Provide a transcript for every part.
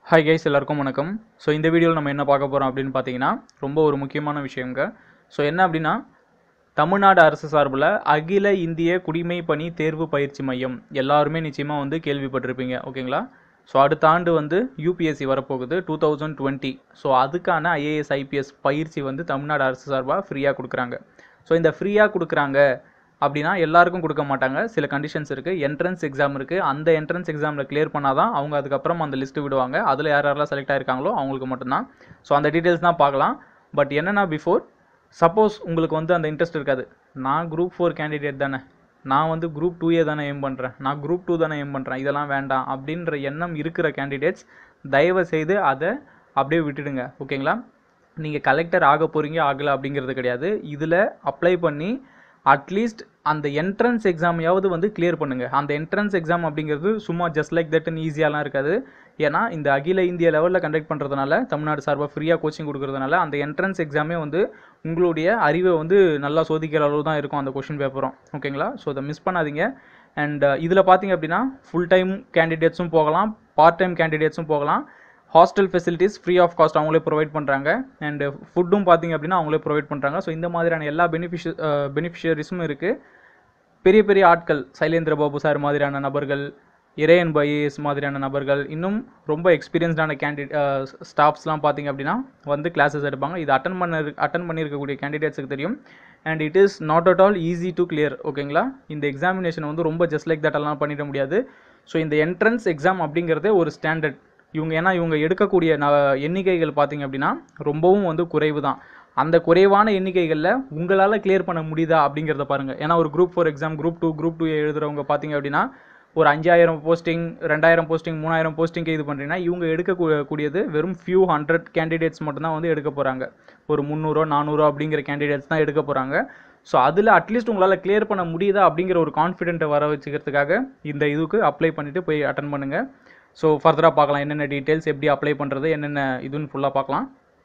hi guys எல்லாருக்கும் வணக்கம் so இந்த வீடியோவில் நம்ம என்ன பார்க்க போகிறோம் அப்படின்னு பார்த்தீங்கன்னா ரொம்ப ஒரு முக்கியமான விஷயங்க ஸோ என்ன அப்படின்னா தமிழ்நாடு அரசு சார்பில் அகில இந்திய குடிமை பணி தேர்வு பயிற்சி மையம் எல்லாருமே நிச்சயமாக வந்து கேள்விப்பட்டிருப்பீங்க ஓகேங்களா ஸோ அடுத்த ஆண்டு வந்து யூபிஎஸ்சி வரப்போகுது டூ தௌசண்ட் டுவெண்ட்டி ஸோ அதுக்கான ஐஏஎஸ் ஐபிஎஸ் பயிற்சி வந்து தமிழ்நாடு அரசு சார்பாக ஃப்ரீயாக கொடுக்குறாங்க ஸோ இந்த ஃப்ரீயாக கொடுக்குறாங்க அப்படின்னா எல்லாருக்கும் கொடுக்க மாட்டாங்க சில கண்டிஷன்ஸ் இருக்குது என்ட்ரன்ஸ் எக்ஸாம் இருக்குது அந்த என்ட்ரன்ஸ் எக்ஸாமில் கிளியர் பண்ணால் தான் அவங்க அதுக்கப்புறம் அந்த லிஸ்ட்டு விடுவாங்க அதில் யார் யாரெல்லாம் செலக்ட் ஆயிருக்காங்களோ அவங்களுக்கு மட்டும்தான் ஸோ அந்த டீட்டெயில்ஸ் தான் பார்க்கலாம் பட் என்னென்னா பிஃபோர் சப்போஸ் உங்களுக்கு வந்து அந்த இன்ட்ரெஸ்ட் இருக்காது நான் குரூப் ஃபோர் கேண்டிடேட் தானே நான் வந்து குரூப் டூ ஏ தானே எய்ம் பண்ணுறேன் நான் குரூப் டூ தானே எய்ம் பண்ணுறேன் இதெல்லாம் வேண்டாம் அப்படின்ற எண்ணம் இருக்கிற கேண்டிடேட்ஸ் தயவு செய்து அதை அப்படியே விட்டுடுங்க ஓகேங்களா நீங்கள் கலெக்டர் ஆக போகிறீங்க ஆகலை அப்படிங்கிறது கிடையாது இதில் அப்ளை பண்ணி அட்லீஸ்ட் அந்த என்ட்ரன்ஸ் எக்ஸாமையாவது வந்து கிளியர் பண்ணுங்கள் அந்த என்ட்ரன்ஸ் எக்ஸாம் அப்படிங்கிறது சும்மா ஜஸ்ட் லைக் தட்னு ஈஸியாலாம் இருக்காது ஏன்னா இந்த அகில இந்திய லெவலில் கண்டக்ட் பண்ணுறதுனால தமிழ்நாடு சார்பாக ஃப்ரீயாக கோச்சிங் கொடுக்கறதுனால அந்த என்ட்ரன்ஸ் எக்ஸாமே வந்து உங்களுடைய அறிவை வந்து நல்லா சோதிக்கிற அளவு தான் இருக்கும் அந்த கொஷின் பேப்பரும் ஓகேங்களா ஸோ அதை மிஸ் பண்ணாதீங்க அண்ட் இதில் பார்த்தீங்க அப்படின்னா ஃபுல் டைம் கேண்டிடேட்ஸும் போகலாம் பார்ட் டைம் கேண்டிடேட்ஸும் போகலாம் hostel facilities free of cost அவங்களே ப்ரொவைட் பண்ணுறாங்க அண்ட் ஃபுட்டும் பார்த்தீங்க அப்படின்னா அவங்களே ப்ரொவைட் பண்ணுறாங்க ஸோ இந்த மாதிரியான எல்லா பெனிஃபிஷி பெனிஃபிஷியரிஸும் இருக்குது பெரிய பெரிய ஆட்கள் சைலேந்திர பாபு சார் மாதிரியான நபர்கள் இறையன் பைஏஎஸ் மாதிரியான நபர்கள் இன்னும் ரொம்ப எக்ஸ்பீரியன்ஸ்டான கேண்டிடேட் ஸ்டாஃப்ஸ்லாம் பார்த்தீங்க அப்படின்னா வந்து கிளாஸஸ் எடுப்பாங்க இது அட்டன் பண்ண அட்டன் பண்ணியிருக்கக்கூடிய கேண்டிடேட்ஸுக்கு தெரியும் and it is not at all easy to clear ஓகேங்களா இந்த எக்ஸாமினேஷன் வந்து ரொம்ப ஜஸ்ட் லைக் தட் எல்லாம் பண்ணிட முடியாது ஸோ இந்த என்ட்ரன்ஸ் எக்ஸாம் அப்படிங்கிறதே ஒரு ஸ்டாண்டர்ட் இவங்க ஏன்னா இவங்க எடுக்கக்கூடிய ந எண்ணிக்கைகள் பார்த்தீங்க அப்படின்னா ரொம்பவும் வந்து குறைவு தான் அந்த குறைவான எண்ணிக்கைகளில் உங்களால் கிளியர் பண்ண முடியுதா அப்படிங்கிறத பாருங்கள் ஏன்னா ஒரு group four exam group two group two எழுதுறவங்க பார்த்தீங்க அப்படின்னா ஒரு அஞ்சாயிரம் போஸ்டிங் ரெண்டாயிரம் போஸ்டிங் மூணாயிரம் போஸ்டிங்க்கு இது பண்ணுறீங்கன்னா இவங்க எடுக்கக்கூடியது வெறும் ஃபியூ ஹண்ட்ரட் கேண்டிடேட்ஸ் மட்டும்தான் வந்து எடுக்க போகிறாங்க ஒரு முந்நூறோ நானூறோ அப்படிங்கிற கேண்டிடேட்ஸ் தான் எடுக்க போகிறாங்க ஸோ அதில் அட்லீஸ்ட் உங்களால் கிளியர் பண்ண முடியுதா அப்படிங்கிற ஒரு கான்ஃபிடென்ட்டை வர வச்சுக்கிறதுக்காக இந்த இதுக்கு அப்ளை பண்ணிவிட்டு போய் அட்டன் பண்ணுங்கள் ஸோ ஃபர்தராக பார்க்கலாம் என்னென்ன டீட்டெயில்ஸ் எப்படி அப்ளை பண்ணுறது என்னென்ன இதுன்னு ஃபுல்லாக பார்க்கலாம்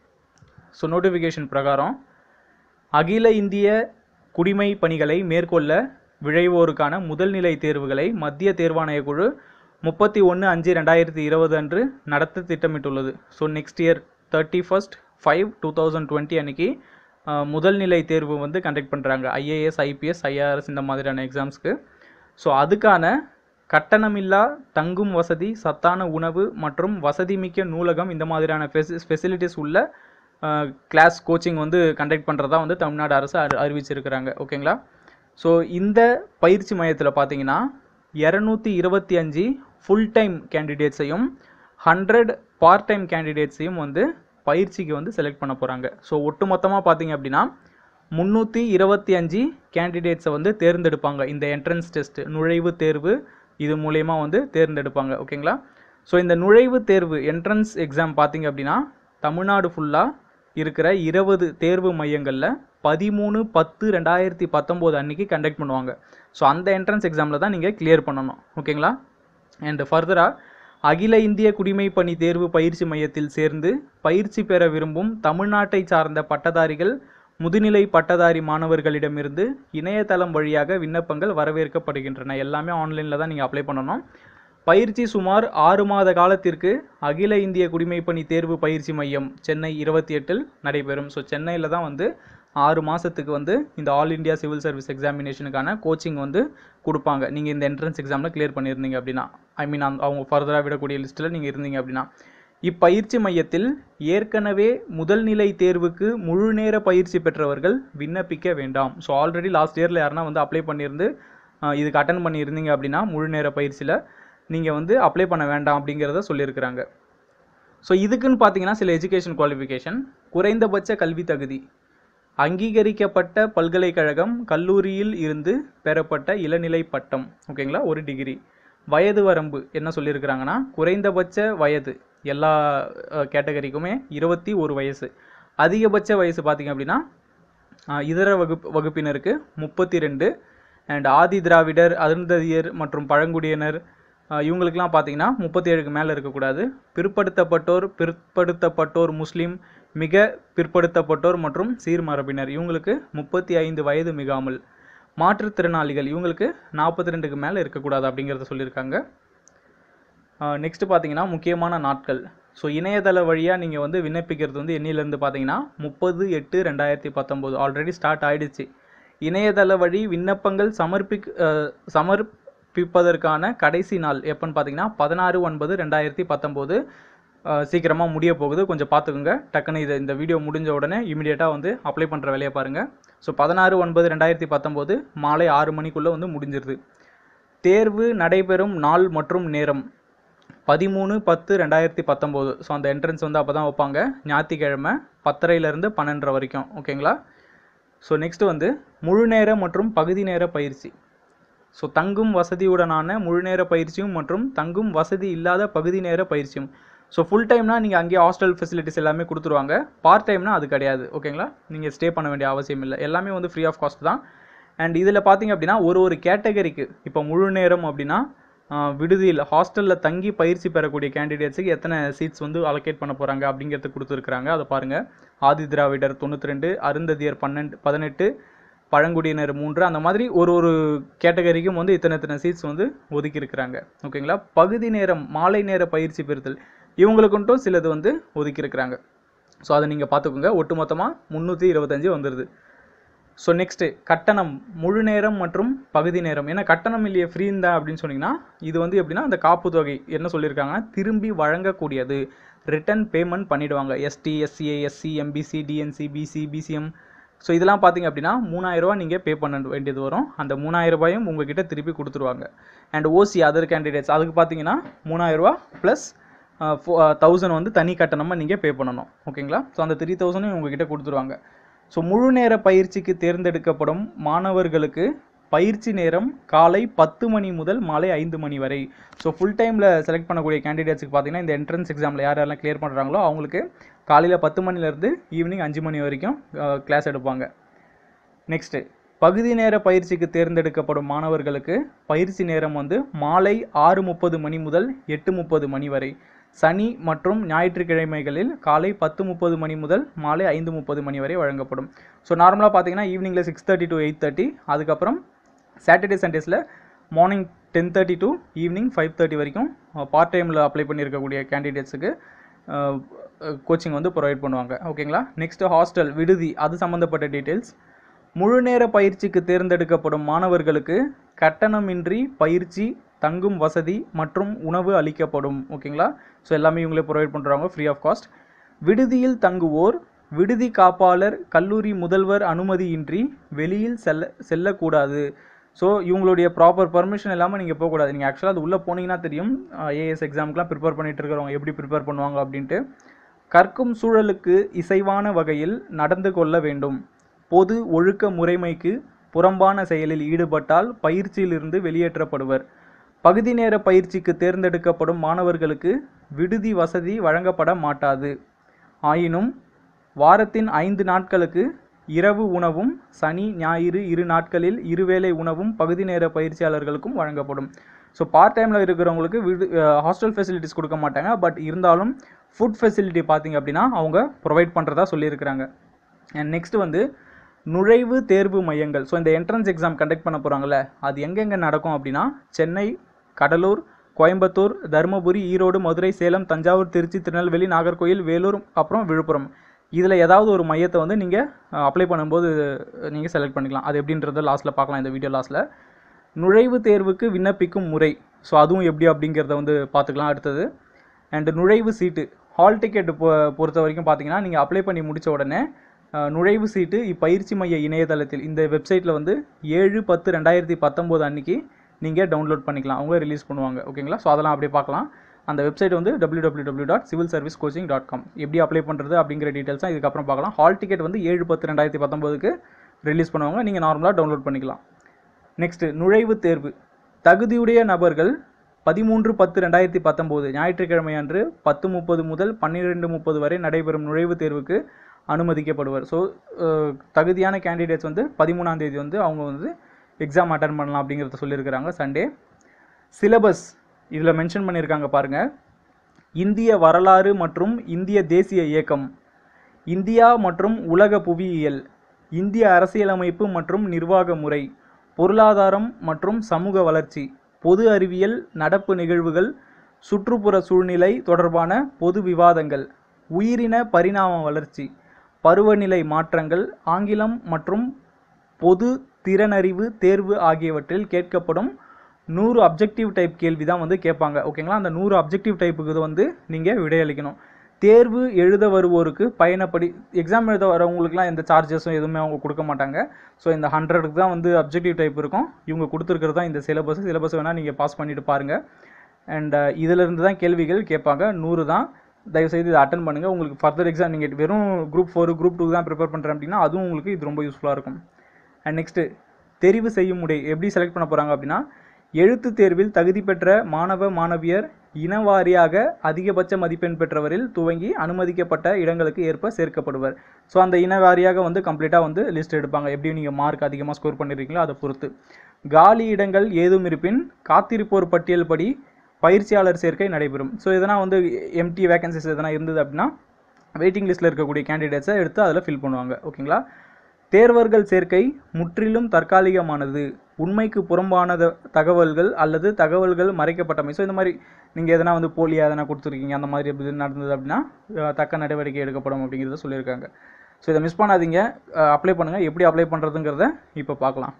ஸோ நோட்டிஃபிகேஷன் பிரகாரம் அகில இந்திய குடிமை பணிகளை மேற்கொள்ள விழைவோருக்கான முதல்நிலை தேர்வுகளை மத்திய தேர்வாணைய குழு முப்பத்தி ஒன்று அஞ்சு ரெண்டாயிரத்தி இருபது அன்று நடத்த திட்டமிட்டுள்ளது so next year thirty first five two thousand twenty அன்னைக்கு முதல்நிலை தேர்வு வந்து கண்டக்ட் பண்ணுறாங்க ஐஏஎஸ் ஐபிஎஸ் ஐஆர்எஸ் இந்த மாதிரியான எக்ஸாம்ஸ்க்கு ஸோ அதுக்கான கட்டணமில்லா தங்கும் வசதி சத்தான உணவு மற்றும் வசதிமிக்க நூலகம் இந்த மாதிரியான ஃபெசி ஃபெசிலிட்டிஸ் உள்ள கிளாஸ் கோச்சிங் வந்து கண்டக்ட் பண்ணுறதா வந்து தமிழ்நாடு அரசு அறி அறிவிச்சிருக்கிறாங்க ஓகேங்களா ஸோ இந்த பயிற்சி மையத்தில் பார்த்தீங்கன்னா இரநூத்தி இருபத்தி அஞ்சு ஃபுல் டைம் கேண்டிடேட்ஸையும் ஹண்ட்ரட் பார்ட் டைம் கேண்டிடேட்ஸையும் வந்து பயிற்சிக்கு வந்து செலக்ட் பண்ண போகிறாங்க ஸோ ஒட்டு மொத்தமாக பார்த்தீங்க அப்படின்னா முந்நூற்றி இருபத்தி அஞ்சு கேண்டிடேட்ஸை வந்து தேர்ந்தெடுப்பாங்க இந்த என்ட்ரன்ஸ் டெஸ்ட் நுழைவு தேர்வு இது மூலயமா வந்து தேர்ந்தெடுப்பாங்க ஓகேங்களா ஸோ இந்த நுழைவு தேர்வு என்ட்ரன்ஸ் எக்ஸாம் பார்த்தீங்க அப்படின்னா தமிழ்நாடு ஃபுல்லாக இருக்கிற இருபது தேர்வு மையங்களில் பதிமூணு பத்து ரெண்டாயிரத்தி பத்தொம்போது அன்றைக்கி கண்டக்ட் பண்ணுவாங்க ஸோ அந்த என்ட்ரன்ஸ் எக்ஸாமில் தான் நீங்கள் கிளியர் பண்ணணும் ஓகேங்களா அண்ட் ஃபர்தராக அகில இந்திய குடிமை பணி தேர்வு பயிற்சி மையத்தில் சேர்ந்து பயிற்சி பெற விரும்பும் தமிழ்நாட்டை சார்ந்த பட்டதாரிகள் முதுநிலை பட்டதாரி மாணவர்களிடமிருந்து இணையதளம் வழியாக விண்ணப்பங்கள் வரவேற்கப்படுகின்றன எல்லாமே ஆன்லைனில் தான் நீங்கள் அப்ளை பண்ணணும் பயிற்சி சுமார் ஆறு மாத காலத்திற்கு அகில இந்திய குடிமைப்பணி தேர்வு பயிற்சி மையம் சென்னை இருபத்தி எட்டில் நடைபெறும் ஸோ சென்னையில் தான் வந்து ஆறு மாதத்துக்கு வந்து இந்த ஆல் இண்டியா சிவில் சர்வீஸ் எக்ஸாமினேஷனுக்கான கோச்சிங் வந்து கொடுப்பாங்க நீங்கள் இந்த என்ட்ரன்ஸ் எக்ஸாமில் கிளியர் பண்ணியிருந்தீங்க அப்படின்னா ஐ மீன் அவங்க ஃபர்தராக விடக்கூடிய லிஸ்ட்டில் நீங்கள் இருந்தீங்க அப்படின்னா இப்பயிற்சி மையத்தில் ஏற்கனவே முதல்நிலை தேர்வுக்கு முழு நேர பயிற்சி பெற்றவர்கள் விண்ணப்பிக்க வேண்டாம் ஸோ ஆல்ரெடி லாஸ்ட் இயரில் யாருன்னா வந்து அப்ளை பண்ணியிருந்து இதுக்கு அட்டன் பண்ணியிருந்தீங்க அப்படின்னா முழு நேர பயிற்சியில் நீங்கள் வந்து அப்ளை பண்ண வேண்டாம் அப்படிங்கிறத சொல்லியிருக்கிறாங்க ஸோ இதுக்குன்னு பார்த்தீங்கன்னா சில எஜுகேஷன் குவாலிஃபிகேஷன் குறைந்தபட்ச கல்வி தகுதி அங்கீகரிக்கப்பட்ட பல்கலைக்கழகம் கல்லூரியில் இருந்து பெறப்பட்ட இளநிலை பட்டம் ஓகேங்களா ஒரு டிகிரி வயது வரம்பு என்ன சொல்லியிருக்கிறாங்கன்னா குறைந்தபட்ச வயது எல்லா கேட்டகரிக்குமே இருபத்தி ஒரு வயசு அதிகபட்ச வயசு பார்த்திங்க அப்படின்னா இதர வகுப்பு வகுப்பினருக்கு முப்பத்தி ரெண்டு அண்ட் ஆதி திராவிடர் அருந்ததியர் மற்றும் பழங்குடியினர் இவங்களுக்கெல்லாம் பார்த்தீங்கன்னா முப்பத்தி ஏழுக்கு மேலே இருக்கக்கூடாது பிற்படுத்தப்பட்டோர் பிற்படுத்தப்பட்டோர் முஸ்லீம் மிக பிற்படுத்தப்பட்டோர் மற்றும் சீர்மரபினர் இவங்களுக்கு முப்பத்தி ஐந்து வயது மிகாமல் மாற்றுத்திறனாளிகள் இவங்களுக்கு நாற்பத்தி ரெண்டுக்கு மேலே இருக்கக்கூடாது அப்படிங்கிறத சொல்லியிருக்காங்க நெக்ஸ்ட் பார்த்தீங்கன்னா முக்கியமான நாட்கள் ஸோ இணையதள வழியாக நீங்கள் வந்து விண்ணப்பிக்கிறது வந்து என்னிலேருந்து பார்த்தீங்கன்னா முப்பது எட்டு ரெண்டாயிரத்தி பத்தொம்போது ஆல்ரெடி ஸ்டார்ட் ஆயிடுச்சு இணையதள வழி விண்ணப்பங்கள் சமர்ப்பிக் அஹ், சமர்ப்பிப்பதற்கான கடைசி நாள் எப்போன்னு பார்த்தீங்கன்னா பதினாறு ஒன்பது ரெண்டாயிரத்தி பத்தொம்போது சீக்கிரமாக முடிய போகுது கொஞ்சம் பார்த்துக்குங்க டக்குன்னு இது இந்த வீடியோ முடிஞ்ச உடனே இமீடியட்டாக வந்து அப்ளை பண்ணுற வேலையை பாருங்கள் ஸோ பதினாறு ஒன்பது ரெண்டாயிரத்தி பத்தொம்போது மாலை ஆறு மணிக்குள்ளே வந்து முடிஞ்சிருது தேர்வு நடைபெறும் நாள் மற்றும் நேரம் பதிமூணு பத்து ரெண்டாயிரத்தி பத்தொம்போது ஸோ அந்த என்ட்ரன்ஸ் வந்து அப்போ தான் வைப்பாங்க ஞாயிற்றுக்கிழமை பத்தரையிலேருந்து பன்னெண்டரை வரைக்கும் ஓகேங்களா ஸோ நெக்ஸ்ட் வந்து முழு நேர மற்றும் பகுதி நேர பயிற்சி ஸோ தங்கும் வசதியுடனான முழு நேர பயிற்சியும் மற்றும் தங்கும் வசதி இல்லாத பகுதி நேர பயிற்சியும் ஸோ ஃபுல் டைம்னா நீங்கள் அங்கேயே ஹாஸ்டல் ஃபெசிலிட்டிஸ் எல்லாமே கொடுத்துருவாங்க பார்ட் டைம்னா அது கிடையாது ஓகேங்களா நீங்கள் ஸ்டே பண்ண வேண்டிய அவசியம் இல்லை எல்லாமே வந்து ஃப்ரீ ஆஃப் காஸ்ட் தான் அண்ட் இதில் பார்த்தீங்க அப்படின்னா ஒரு ஒரு கேட்டகரிக்கு இப்போ முழு நேரம் அப்படின்னா ஆஹ், விடுதியில் ஹாஸ்டலில் தங்கி பயிற்சி பெறக்கூடிய கேண்டிடேட்ஸுக்கு எத்தனை சீட்ஸ் வந்து அலோகேட் பண்ண போகிறாங்க அப்படிங்கிறது கொடுத்துருக்குறாங்க அதை பாருங்கள் ஆதி திராவிடர் தொண்ணூற்றி ரெண்டு அருந்ததியர் பன்னெண்டு பதினெட்டு பழங்குடியினர் மூன்று அந்த மாதிரி ஒரு ஒரு கேட்டகரிக்கும் வந்து இத்தனை இத்தனை சீட்ஸ் வந்து ஒதுக்கி இருக்கிறாங்க ஓகேங்களா பகுதி நேரம் மாலை நேர பயிற்சி பெறுதல் இவங்களுக்குன்ட்டும் சிலது வந்து ஒதுக்கி இருக்கிறாங்க ஸோ அதை நீங்கள் பார்த்துக்கோங்க ஒட்டுமொத்தமாக முந்நூற்றி இருபத்தஞ்சு வந்துடுது ஸோ நெக்ஸ்ட்டு கட்டணம் முழு நேரம் மற்றும் பகுதி நேரம் ஏன்னா கட்டணம் இல்லையே ஃப்ரீ தான் அப்படின்னு சொன்னீங்கன்னா இது வந்து எப்படின்னா அந்த காப்பு தொகை என்ன சொல்லியிருக்காங்கன்னா திரும்பி வழங்கக்கூடியது ரிட்டர்ன் பேமெண்ட் பண்ணிடுவாங்க ST SCA SC MBC DNC BC BCM so இதெல்லாம் பார்த்தீங்க அப்படின்னா மூணாயிரரூவா நீங்கள் பே பண்ண வேண்டியது வரும் அந்த மூணாயிரம் ரூபாயும் உங்ககிட்ட திருப்பி கொடுத்துருவாங்க அண்ட் ஓசி அதர் கேண்டிடேட்ஸ் அதுக்கு பார்த்தீங்கன்னா மூணாயிரரூவா ப்ளஸ் தௌசண்ட் வந்து தனி கட்டணமாக நீங்கள் பே பண்ணணும் ஓகேங்களா ஸோ அந்த த்ரீ தௌசண்டும் உங்ககிட்ட கொடுத்துருவாங்க ஸோ முழு நேர பயிற்சிக்கு தேர்ந்தெடுக்கப்படும் மாணவர்களுக்கு பயிற்சி நேரம் காலை பத்து மணி முதல் மாலை ஐந்து மணி வரை ஸோ ஃபுல் டைமில் செலக்ட் பண்ணக்கூடிய கேண்டிடேட்ஸுக்கு பார்த்தீங்கன்னா இந்த என்ட்ரன்ஸ் எக்ஸாமில் யார் யாரெல்லாம் கிளியர் பண்ணுறாங்களோ அவங்களுக்கு காலையில் பத்து மணிலேருந்து ஈவினிங் அஞ்சு மணி வரைக்கும் கிளாஸ் எடுப்பாங்க நெக்ஸ்ட்டு பகுதி நேர பயிற்சிக்கு தேர்ந்தெடுக்கப்படும் மாணவர்களுக்கு பயிற்சி நேரம் வந்து மாலை ஆறு முப்பது மணி முதல் எட்டு முப்பது மணி வரை சனி மற்றும் ஞாயிற்றுக்கிழமைகளில் காலை பத்து முப்பது மணி முதல் மாலை ஐந்து முப்பது மணி வரை வழங்கப்படும் ஸோ நார்மலாக பார்த்தீங்கன்னா ஈவினிங்கில் six thirty to eight thirty அதுக்கப்புறம் சாட்டர்டே சண்டேஸில் morning ten thirty to evening five thirty வரைக்கும் பார்ட் டைமில் அப்ளை பண்ணியிருக்கக்கூடிய கேண்டிடேட்ஸுக்கு கோச்சிங் வந்து ப்ரொவைட் பண்ணுவாங்க ஓகேங்களா நெக்ஸ்ட் ஹாஸ்டல் விடுதி அது சம்மந்தப்பட்ட டீட்டெயில்ஸ் முழு நேர பயிற்சிக்கு தேர்ந்தெடுக்கப்படும் மாணவர்களுக்கு கட்டணமின்றி பயிற்சி தங்கும் வசதி மற்றும் உணவு அளிக்கப்படும் ஓகேங்களா ஸோ எல்லாமே இவங்களே ப்ரொவைட் பண்ணுறாங்க ஃப்ரீ ஆஃப் காஸ்ட் விடுதியில் தங்குவோர் விடுதி காப்பாளர் கல்லூரி முதல்வர் அனுமதியின்றி வெளியில் செல்ல செல்லக்கூடாது ஸோ இவங்களுடைய ப்ராப்பர் பர்மிஷன் இல்லாமல் நீங்கள் போகக்கூடாது நீங்கள் ஆக்சுவலாக அது உள்ளே போனீங்கன்னா தெரியும் ஏஎஸ் எக்ஸாமுக்குலாம் ப்ரிப்பேர் பண்ணிட்டு இருக்கிறவங்க எப்படி ப்ரிப்பேர் பண்ணுவாங்க அப்படின்ட்டு கற்கும் சூழலுக்கு இசைவான வகையில் நடந்து கொள்ள வேண்டும் பொது ஒழுக்க முறைமைக்கு புறம்பான செயலில் ஈடுபட்டால் பயிற்சியிலிருந்து வெளியேற்றப்படுவர் பகுதி நேர பயிற்சிக்கு தேர்ந்தெடுக்கப்படும் மாணவர்களுக்கு விடுதி வசதி வழங்கப்பட மாட்டாது ஆயினும் வாரத்தின் ஐந்து நாட்களுக்கு இரவு உணவும் சனி ஞாயிறு இரு நாட்களில் இருவேளை உணவும் பகுதி நேர பயிற்சியாளர்களுக்கும் வழங்கப்படும் ஸோ பார்ட் டைமில் இருக்கிறவங்களுக்கு விடு ஹாஸ்டல் ஃபெசிலிட்டிஸ் கொடுக்க மாட்டாங்க பட் இருந்தாலும் ஃபுட் ஃபெசிலிட்டி பார்த்தீங்க அப்படின்னா அவங்க ப்ரொவைட் பண்ணுறதா சொல்லியிருக்கிறாங்க அண்ட் நெக்ஸ்ட் வந்து நுழைவு தேர்வு மையங்கள் ஸோ இந்த என்ட்ரன்ஸ் எக்ஸாம் கண்டக்ட் பண்ண போகிறாங்கல்ல அது எங்கெங்கே நடக்கும் அப்படின்னா சென்னை கடலூர் கோயம்புத்தூர் தருமபுரி ஈரோடு மதுரை சேலம் தஞ்சாவூர் திருச்சி திருநெல்வேலி நாகர்கோயில் வேலூர் அப்புறம் விழுப்புரம் இதில் ஏதாவது ஒரு மையத்தை வந்து நீங்கள் அப்ளை பண்ணும்போது நீங்கள் செலக்ட் பண்ணிக்கலாம் அது எப்படின்றத லாஸ்ட்டில் பார்க்கலாம் இந்த வீடியோ லாஸ்ட்டில் நுழைவு தேர்வுக்கு விண்ணப்பிக்கும் முறை ஸோ அதுவும் எப்படி அப்படிங்கிறத வந்து பார்த்துக்கலாம் அடுத்தது அண்டு நுழைவு சீட்டு ஹால் டிக்கெட் பொ பொறுத்த வரைக்கும் பார்த்தீங்கன்னா நீங்கள் அப்ளை பண்ணி முடித்த உடனே அஹ், நுழைவு சீட்டு இப்பயிற்சி மைய இணையதளத்தில் இந்த வெப்சைட்டில் வந்து ஏழு பத்து ரெண்டாயிரத்தி பத்தொம்போது அன்னைக்கு நீங்கள் டவுன்லோட் பண்ணிக்கலாம் அவங்க ரிலீஸ் பண்ணுவாங்க ஓகேங்களா ஸோ அதெல்லாம் அப்படியே பார்க்கலாம் அந்த வெப்சைட் வந்து www.civilservicecoaching.com dot civil service coaching dot com எப்படி அப்ளை பண்ணுறது அப்படிங்கிற டீட்டெயில்ஸ் தான் இதுக்கப்புறம் பார்க்கலாம் ஹால் டிக்கெட் வந்து ஏழு பத்து ரெண்டாயிரத்தி பத்தொம்போதுக்கு ரிலீஸ் பண்ணுவாங்க நீங்கள் நார்மலாக டவுன்லோட் பண்ணிக்கலாம் நெக்ஸ்ட் நுழைவுத் தேர்வு தகுதியுடைய நபர்கள் பதிமூன்று பத்து ரெண்டாயிரத்தி பத்தொம்போது ஞாயிற்றுக்கிழமை அன்று பத்து முப்பது முதல் பன்னிரெண்டு முப்பது வரை நடைபெறும் நுழைவுத் தேர்வுக்கு அனுமதிக்கப்படுவர் ஸோ தகுதியான கேண்டிடேட்ஸ் வந்து பதிமூணாம் தேதி வந்து அவங்க வந்து எக்ஸாம் அட்டன் பண்ணலாம் அப்படிங்கிறத சொல்லியிருக்கிறாங்க சண்டே சிலபஸ் இதில் மென்ஷன் பண்ணியிருக்காங்க பாருங்கள் இந்திய வரலாறு மற்றும் இந்திய தேசிய இயக்கம் இந்தியா மற்றும் உலக புவியியல் இந்திய அரசியலமைப்பு மற்றும் நிர்வாக முறை பொருளாதாரம் மற்றும் சமூக வளர்ச்சி பொது அறிவியல் நடப்பு நிகழ்வுகள் சுற்றுப்புற சூழ்நிலை தொடர்பான பொது விவாதங்கள் உயிரின பரிணாம வளர்ச்சி பருவநிலை மாற்றங்கள் ஆங்கிலம் மற்றும் பொது திறனறிவு தேர்வு ஆகியவற்றில் கேட்கப்படும் நூறு அப்ஜெக்டிவ் டைப் கேள்வி தான் வந்து கேட்பாங்க ஓகேங்களா அந்த நூறு அப்ஜெக்டிவ் டைப்புக்கு வந்து நீங்கள் விடையளிக்கணும் தேர்வு எழுத வருவோருக்கு பயணப்படி எக்ஸாம் எழுத வரவங்களுக்குலாம் எந்த சார்ஜஸும் எதுவுமே அவங்க கொடுக்க மாட்டாங்க ஸோ இந்த ஹண்ட்ரடுக்கு தான் வந்து அப்ஜெக்டிவ் டைப் இருக்கும் இவங்க கொடுத்துருக்கிறது தான் இந்த சிலபஸ் சிலபஸ் வேணால் நீங்கள் பாஸ் பண்ணிட்டு பாருங்கள் அண்ட் இதிலிருந்து தான் கேள்விகள் கேட்பாங்க நூறு தான் தயவுசெய்து இதை அட்டன் பண்ணுங்கள் உங்களுக்கு ஃபர்தர் எக்ஸாம் நீங்கள் வெறும் குரூப் ஃபோர் குரூப் டூ தான் ப்ரிப்பேர் பண்ணுறேன் அப்படின்னா அதுவும் உங்களுக்கு இது ரொம்ப யூஸ்ஃபுல்லாக இருக்கும் அண்ட் நெக்ஸ்ட்டு தெரிவு செய்யும் முறை எப்படி செலக்ட் பண்ண போகிறாங்க அப்படின்னா எழுத்து தேர்வில் தகுதி பெற்ற மாணவ மாணவியர் இனவாரியாக அதிகபட்ச மதிப்பெண் பெற்றவரில் துவங்கி அனுமதிக்கப்பட்ட இடங்களுக்கு ஏற்ப சேர்க்கப்படுவர் ஸோ அந்த இனவாரியாக வந்து கம்ப்ளீட்டாக வந்து லிஸ்ட் எடுப்பாங்க எப்படி நீங்கள் மார்க் அதிகமாக ஸ்கோர் பண்ணியிருக்கீங்களோ அதை பொறுத்து காலி இடங்கள் ஏதும் இருப்பின் காத்திருப்போர் பட்டியல் படி பயிற்சியாளர் சேர்க்கை நடைபெறும் ஸோ எதனா வந்து எம்டி வேகன்சிஸ் எதனா இருந்தது அப்படின்னா வெயிட்டிங் லிஸ்ட்டில் இருக்கக்கூடிய கேண்டிடேட்ஸை எடுத்து அதில் ஃபில் பண்ணுவாங்க ஓகேங்களா தேர்வர்கள் சேர்க்கை முற்றிலும் தற்காலிகமானது உண்மைக்கு புறம்பான த- தகவல்கள் அல்லது தகவல்கள் மறைக்கப்பட்டமை ஸோ இந்த மாதிரி நீங்கள் எதனா வந்து போலியாக எதனா கொடுத்துருக்கீங்க அந்த மாதிரி எப்படி நடந்தது அப்படின்னா அஹ், தக்க நடவடிக்கை எடுக்கப்படும் அப்படிங்கிறத சொல்லியிருக்காங்க ஸோ இதை மிஸ் பண்ணாதீங்க அப்ளை பண்ணுங்கள் எப்படி அப்ளை பண்ணுறதுங்கிறத இப்போ பார்க்கலாம்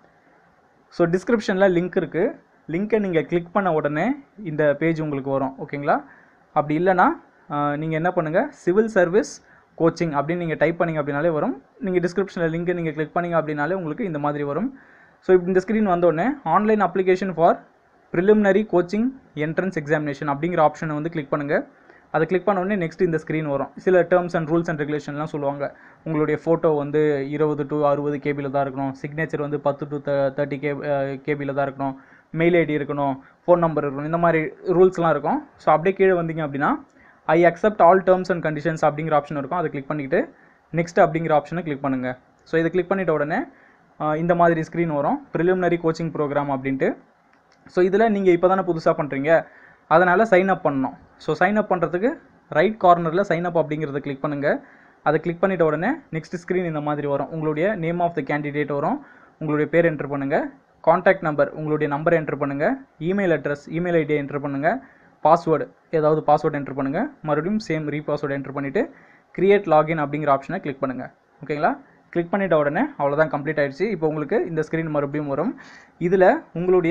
ஸோ டிஸ்கிரிப்ஷனில் லிங்க் இருக்குது லிங்க்கை நீங்கள் கிளிக் பண்ண உடனே இந்த பேஜ் உங்களுக்கு வரும் ஓகேங்களா அப்படி இல்லைன்னா நீங்கள் என்ன பண்ணுங்கள் சிவில் சர்வீஸ் கோச்சிங் அப்படின்னு நீங்கள் டைப் பண்ணீங்க அப்படின்னாலே வரும் நீங்கள் டிஸ்கிரிப்ஷனில் லிங்க்கை நீங்கள் கிளிக் பண்ணீங்க அப்படின்னாலே உங்களுக்கு இந்த மாதிரி வரும் ஸோ இந்த ஸ்க்ரீன் வந்தோடனே online application for preliminary coaching entrance examination அப்படிங்கிற ஆப்ஷனை வந்து கிளிக் பண்ணுங்கள் அதை கிளிக் பண்ண உடனே நெக்ஸ்ட் இந்த ஸ்க்ரீன் வரும் சில டேர்ம்ஸ் அண்ட் ரூல்ஸ் அண்ட் ரெகுலேஷன்லாம் சொல்லுவாங்க உங்களுடைய ஃபோட்டோ வந்து இருபது டு அறுபது கேபியில் தான் இருக்கணும் சிக்னேச்சர் வந்து பத்து டு தேர்ட்டி கே கேபியில் தான் இருக்கணும் மெயில் ஐடி இருக்கணும் ஃபோன் நம்பர் இருக்கணும் இந்த மாதிரி ரூல்ஸ்லாம் இருக்கும் ஸோ அப்படியே கீழே வந்தீங்க அப்படின்னா I accept all terms and conditions அப்படிங்கிற ஆப்ஷன் இருக்கும் அதை கிளிக் பண்ணிக்கிட்டு நெக்ஸ்ட் அப்படிங்கிற ஆப்ஷனை கிளிக் பண்ணுங்கள் ஸோ இதை கிளிக் பண்ணிட்ட உடனே ஆஹ் இந்த மாதிரி ஸ்க்ரீன் வரும் ப்ரிலிமினரி கோச்சிங் ப்ரோக்ராம் அப்படின்ட்டு ஸோ இதில் நீங்கள் இப்போ தானே புதுசாக பண்ணுறீங்க அதனால் சைன் அப் பண்ணணும் ஸோ சைன் அப் பண்ணுறதுக்கு ரைட் கார்னரில் சைன் அப் அப்படிங்கிறத கிளிக் பண்ணுங்கள் அதை கிளிக் பண்ணிட்ட உடனே நெக்ஸ்ட் ஸ்க்ரீன் இந்த மாதிரி வரும் உங்களுடைய நேம் ஆஃப் த கேண்டிடேட் வரும் உங்களுடைய பேர் என்டர் பண்ணுங்கள் காண்டாக்ட் நம்பர் உங்களுடைய நம்பர் என்டர் பண்ணுங்கள் இமெயில் அட்ரஸ் இமெயில் ஐடியை என்டர் பண்ணுங்கள் பாஸ்வேர்டு ஏதாவது பாஸ்வேர்டு என்டர் பண்ணுங்கள் மறுபடியும் சேம் ரீபாஸ்வேர்டு என்டர் பண்ணிவிட்டு கிரியேட் லாகின் அப்படிங்கிற ஆப்ஷனை கிளிக் பண்ணுங்கள் ஓகேங்களா கிளிக் பண்ணிட்ட உடனே அவ்வளோதான் கம்ப்ளீட் ஆயிடுச்சு இப்போ உங்களுக்கு இந்த ஸ்க்ரீன் மறுபடியும் வரும் இதில் உங்களுடைய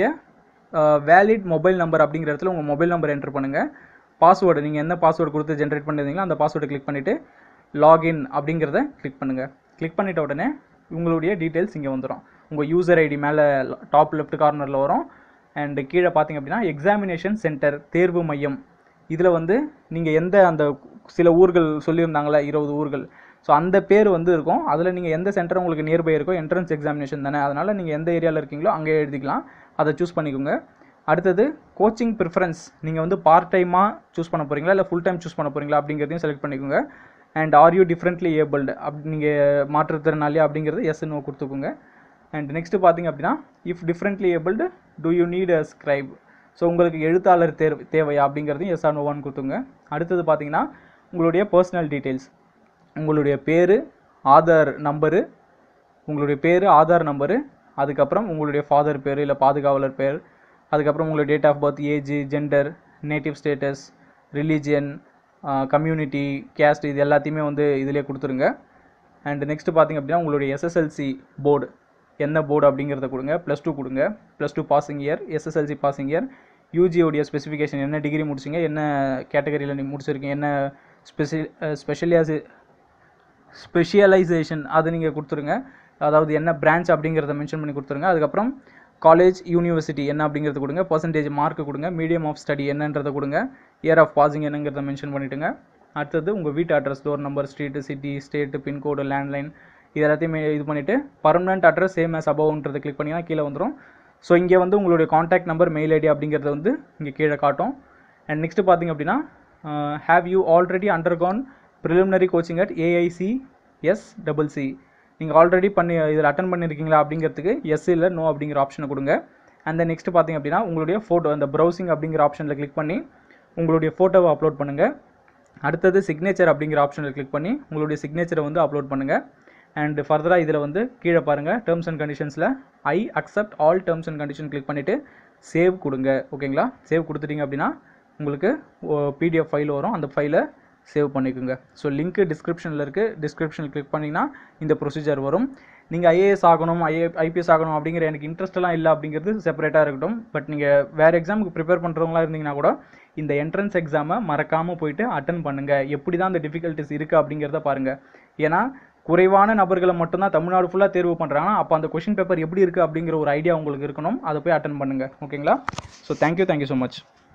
வேலிட் மொபைல் நம்பர் அப்படிங்கிற இடத்துல உங்கள் மொபைல் நம்பர் என்டர் பண்ணுங்கள் பாஸ்வேர்டு நீங்கள் என்ன பாஸ்வேர்டு கொடுத்து ஜென்ரேட் பண்ணிருந்தீங்களோ அந்த பாஸ்வேர்டை கிளிக் பண்ணிவிட்டு லாகின் அப்படிங்கிறத கிளிக் பண்ணுங்கள் கிளிக் பண்ணிட்ட உடனே உங்களுடைய டீட்டெயில்ஸ் இங்கே வந்துடும் உங்கள் யூசர் ஐடி மேலே டாப் லெஃப்ட் கார்னரில் வரும் அண்ட் கீழே பார்த்தீங்க அப்படின்னா எக்ஸாமினேஷன் சென்டர் தேர்வு மையம் இதில் வந்து நீங்கள் எந்த அந்த சில ஊர்கள் சொல்லியிருந்தாங்களே இருபது ஊர்கள் ஸோ அந்த பேர் வந்து இருக்கும் அதில் நீங்கள் எந்த சென்டர் உங்களுக்கு நியர்பை இருக்கோ என்ட்ரன்ஸ் எக்ஸாமினேஷன் தானே அதனால் நீங்கள் எந்த ஏரியாவில் இருக்கீங்களோ அங்கே எழுதிக்கலாம் அதை சூஸ் பண்ணிக்கோங்க அடுத்தது கோச்சிங் ப்ரிஃபரன்ஸ் நீங்கள் வந்து பார்ட் டைமாக சூஸ் பண்ண போகிறீங்களா இல்லை ஃபுல் டைம் சூஸ் பண்ண போகிறீங்களா அப்படிங்கிறதையும் செலக்ட் பண்ணிக்கோங்க and are you differently abled அப்படி நீங்கள் மாற்றுத்திறனாளி அப்படிங்கிறது எஸ் நோ கொடுத்துக்கோங்க அண்ட் நெக்ஸ்ட்டு பார்த்தீங்க அப்படின்னா if differently abled do you need a scribe so உங்களுக்கு எழுத்தாளர் தேர்வு தேவையா அப்படிங்கிறதையும் எஸ் ஆர் நோவான்னு கொடுத்துங்க அடுத்தது பார்த்தீங்கன்னா உங்களுடைய பர்சனல் டீட்டெயில்ஸ் உங்களுடைய பேர் ஆதார் நம்பரு உங்களுடைய பேர் ஆதார் நம்பரு அதுக்கப்புறம் உங்களுடைய ஃபாதர் பேர் இல்லை பாதுகாவலர் பேர் அதுக்கப்புறம் உங்களுடைய date of birth age gender native status religion community caste இது எல்லாத்தையுமே வந்து இதிலே கொடுத்துருங்க அண்ட் நெக்ஸ்ட் பார்த்தீங்க அப்படின்னா உங்களுடைய எஸ்எஸ்எல்சி போர்டு என்ன போர்டு அப்படிங்கிறத கொடுங்க ப்ளஸ் டூ கொடுங்க plus two passing year SSLC passing year யூஜியோடைய ஸ்பெசிஃபிகேஷன் என்ன டிகிரி முடிச்சிங்க என்ன கேட்டகரியில் நீங்கள் முடிச்சிருக்கீங்க என்ன ஸ்பெஷல் ஸ்பெஷலியாசி ஸ்பெஷியலைசேஷன் அது நீங்கள் கொடுத்துருங்க அதாவது என்ன பிரான்ச் அப்படிங்கிறத மென்ஷன் பண்ணி கொடுத்துருங்க அதுக்கப்புறம் காலேஜ் யூனிவர்சிட்டி என்ன அப்படிங்கிறது கொடுங்க பர்சன்டேஜ் மார்க் கொடுங்க மீடியம் ஆஃப் ஸ்டடி என்னன்றதை கொடுங்க இயர் ஆஃப் பாசிங் என்னங்கிறத மென்ஷன் பண்ணிவிட்டுங்க அடுத்தது உங்கள் வீட்டு address door number street city state pincode landline இது எல்லாத்தையுமே இது பண்ணிவிட்டு பர்மனெண்ட் அட்ரஸ் சேம் as அபவ்ன்றதை கிளிக் பண்ணிங்கன்னா கீழே வந்துடும் ஸோ இங்கே வந்து உங்களுடைய காண்டாக்ட் நம்பர் மெயில் ஐடி அப்படிங்கிறது வந்து இங்கே கீழே காட்டும் அண்ட் நெக்ஸ்ட் பார்த்தீங்க அப்படின்னா have you already undergone preliminary coaching at AIC S double C நீங்கள் ஆல்ரெடி பண்ணி இதில் அட்டன் பண்ணியிருக்கீங்களா அப்படிங்கிறதுக்கு எஸ் இல்லை நோ அப்படிங்கிற ஆப்ஷனை கொடுங்க அண்ட் தென் நெக்ஸ்ட் பார்த்தீங்க அப்படின்னா உங்களுடைய ஃபோட்டோ அந்த ப்ரௌசிங் அப்படிங்கிற ஆப்ஷனில் கிளிக் பண்ணி உங்களுடைய ஃபோட்டோவை அப்லோட் பண்ணுங்கள் அடுத்தது சிக்னேச்சர் அப்படிங்கிற ஆப்ஷனில் கிளிக் பண்ணி உங்களுடைய சிக்னேச்சரை வந்து அப்லோட் பண்ணுங்கள் அண்ட் ஃபர்தராக இதில் வந்து கீழே பாருங்கள் டேர்ம்ஸ் அண்ட் கண்டிஷன்ஸில் I accept all terms and condition click பண்ணிவிட்டு சேவ் கொடுங்க ஓகேங்களா சேவ் கொடுத்துட்டீங்க அப்படின்னா உங்களுக்கு பிடிஎஃப் ஃபைல் வரும் அந்த ஃபைலை சேவ் பண்ணிக்கோங்க ஸோ லிங்க்கு டிஸ்கிரிப்ஷனில் இருக்குது டிஸ்கிரிப்ஷனில் கிளிக் பண்ணிங்கன்னா இந்த ப்ரொசீஜர் வரும் நீங்கள் ஐஏஎஸ் ஆகணும் ஐஏ ஐபிஎஸ் ஆகணும் அப்படிங்கிற எனக்கு இன்ட்ரெஸ்ட்லாம் இல்லை அப்படிங்கிறது செப்பரேட்டாக இருக்கட்டும் பட் நீங்கள் வேறு எக்ஸாமுக்கு ப்ரிப்பேர் பண்ணுறவங்களா இருந்தீங்கன்னா கூட இந்த என்ட்ரன்ஸ் எக்ஸாமை மறக்காமல் போயிட்டு அட்டன் பண்ணுங்கள் எப்படி தான் அந்த டிஃபிகல்ட்டிஸ் இருக்குது அப்படிங்கிறத பாருங்கள் ஏன்னா குறைவான நபர்களை மட்டும்தான் தமிழ்நாடு ஃபுல்லாக தேர்வு பண்ணுறாங்கன்னா அப்போ அந்த கொஷின் பேப்பர் எப்படி இருக்குது அப்படிங்கிற ஒரு ஐடியா உங்களுக்கு இருக்கணும் அதை போய் அட்டன் பண்ணுங்கள் ஓகேங்களா so thank you thank you so much